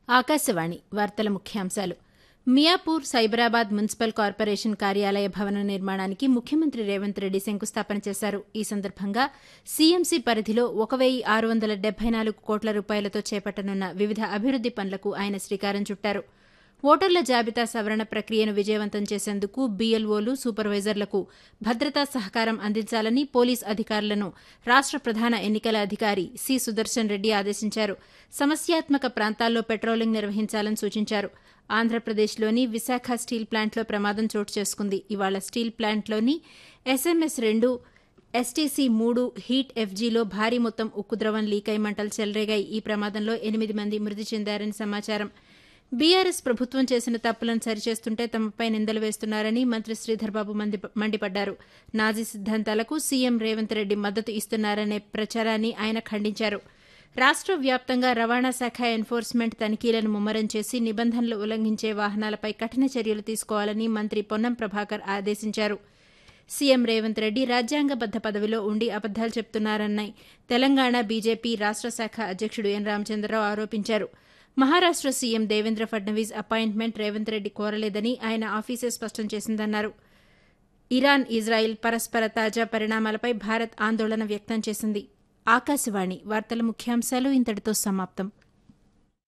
ఆకాశవాణి వార్తల ముఖ్యాంశాలు Miyapur Cyberabad municipal corporation కార్యాలయ భవన నిర్మాణానికి ముఖ్యమంత్రి రేవంత్ రెడ్డి శంకుస్థాపన చేశారు ఈ సందర్భంగా సీఎంసీ పరిధిలో ఒక వెయ్యి ఆరు వందల డెబ్బై నాలుగు కోట్ల రూపాయలతో చేపట్టనున్న వివిధ అభివృద్ది పనులకు ఆయన శ్రీకారం చుట్టారు ఓటర్ల జాబితా సవరణ ప్రక్రియను విజయవంతం చేసేందుకు బీఎల్ఓలు సూపర్వైజర్లకు భద్రతా సహకారం అందించాలని పోలీస్ అధికారులను రాష్ట ప్రధాన ఎన్నికల అధికారి సి సుదర్శన్ రెడ్డి ఆదేశించారు సమస్యాత్మక ప్రాంతాల్లో పెట్రోలింగ్ నిర్వహించాలని సూచించారు ఆంధ్రప్రదేశ్లోని విశాఖ స్టీల్ ప్లాంట్లో ప్రమాదం చోటు చేసుకుంది ఇవాళ స్టీల్ ప్లాంట్లోని ఎస్ఎంఎస్ రెండు ఎస్టీసీ మూడు హీట్ ఎఫ్జీలో భారీ మొత్తం ఉక్కు ద్రవం లీకై మంటలు చెలరేగాయి ఈ ప్రమాదంలో ఎనిమిది మంది మృతి చెందారని సమాచారం బీఆర్ఎస్ ప్రభుత్వం చేసిన తప్పులను సరిచేస్తుంటే తమపై నిందలు వేస్తున్నారని మంత్రి శ్రీధర్బాబు మండిపడ్డారు నాజీ సిద్ధాంతాలకు సీఎం రేవంత్ రెడ్డి మద్దతు ఇస్తున్నారనే ప్రచారాన్ని ఆయన ఖండించారు రాష్ట వ్యాప్తంగా రవాణా శాఖ ఎన్ఫోర్స్మెంట్ తనిఖీలను ముమ్మరం చేసి నిబంధనలు ఉల్లంఘించే వాహనాలపై కఠిన చర్యలు తీసుకోవాలని మంత్రి పొన్నం ప్రభాకర్ ఆదేశించారు సీఎం రేవంత్ రెడ్డి రాజ్యాంగబద్ద పదవిలో ఉండి అబద్దాలు చెప్తున్నారని తెలంగాణ బీజేపీ రాష్ట శాఖ అధ్యక్షుడు ఎన్ రామచంద్రరావు ఆరోపించారు మహారాష్ట సీఎం దేవేంద్ర ఫడ్నవీస్ అపాయింట్మెంట్ రేవంత్ రెడ్డి కోరలేదని ఆయన ఆఫీసే స్పష్టం చేసిందన్నారు ఇరాన్ ఇజ్రాయిల్ పరస్పర తాజా పరిణామాలపై భారత్ ఆందోళన వ్యక్తం చేసింది ఆకాశవాణి వార్తల ముఖ్యాంశాలు ఇంతటితో సమాప్తం